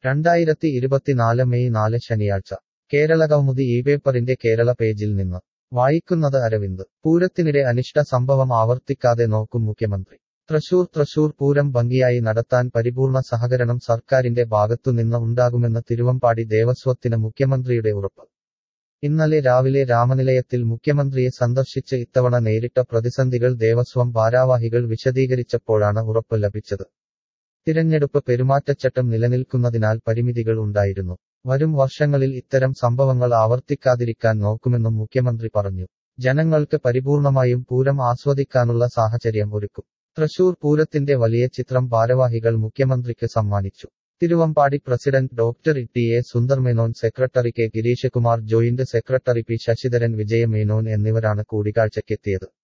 രണ്ടായിരത്തി ഇരുപത്തിനാല് മെയ് നാല് ശനിയാഴ്ച കേരളകൗമുദി ഈ പേപ്പറിന്റെ കേരള പേജിൽ നിന്ന് വായിക്കുന്നത് അരവിന്ദ് പൂരത്തിനിടെ അനിഷ്ട സംഭവം ആവർത്തിക്കാതെ നോക്കും മുഖ്യമന്ത്രി തൃശൂർ തൃശൂർ പൂരം ഭംഗിയായി നടത്താൻ പരിപൂർണ സഹകരണം സർക്കാരിന്റെ ഭാഗത്തുനിന്ന് ഉണ്ടാകുമെന്ന് തിരുവമ്പാടി ദേവസ്വത്തിന് മുഖ്യമന്ത്രിയുടെ ഉറപ്പ് ഇന്നലെ രാവിലെ രാമനിലയത്തിൽ മുഖ്യമന്ത്രിയെ സന്ദർശിച്ച് ഇത്തവണ നേരിട്ട പ്രതിസന്ധികൾ ദേവസ്വം ഭാരാവാഹികൾ വിശദീകരിച്ചപ്പോഴാണ് ഉറപ്പ് ലഭിച്ചത് തിരഞ്ഞെടുപ്പ് പെരുമാറ്റച്ചട്ടം നിലനിൽക്കുന്നതിനാൽ പരിമിതികൾ ഉണ്ടായിരുന്നു വരും വർഷങ്ങളിൽ ഇത്തരം സംഭവങ്ങൾ ആവർത്തിക്കാതിരിക്കാൻ നോക്കുമെന്നും മുഖ്യമന്ത്രി പറഞ്ഞു ജനങ്ങൾക്ക് പരിപൂർണമായും പൂരം ആസ്വദിക്കാനുള്ള സാഹചര്യം ഒരുക്കും തൃശൂർ പൂരത്തിന്റെ വലിയ ചിത്രം ഭാരവാഹികൾ മുഖ്യമന്ത്രിക്ക് സമ്മാനിച്ചു Thiruvambady president doctor T A സുന്ദർമേനോൻ secretary K Girish Kumar joint secretary P Sasidharan വിജയമേനോൻ എന്നിവരാണ് കൂടിക്കാഴ്ചയ്ക്കെത്തിയത്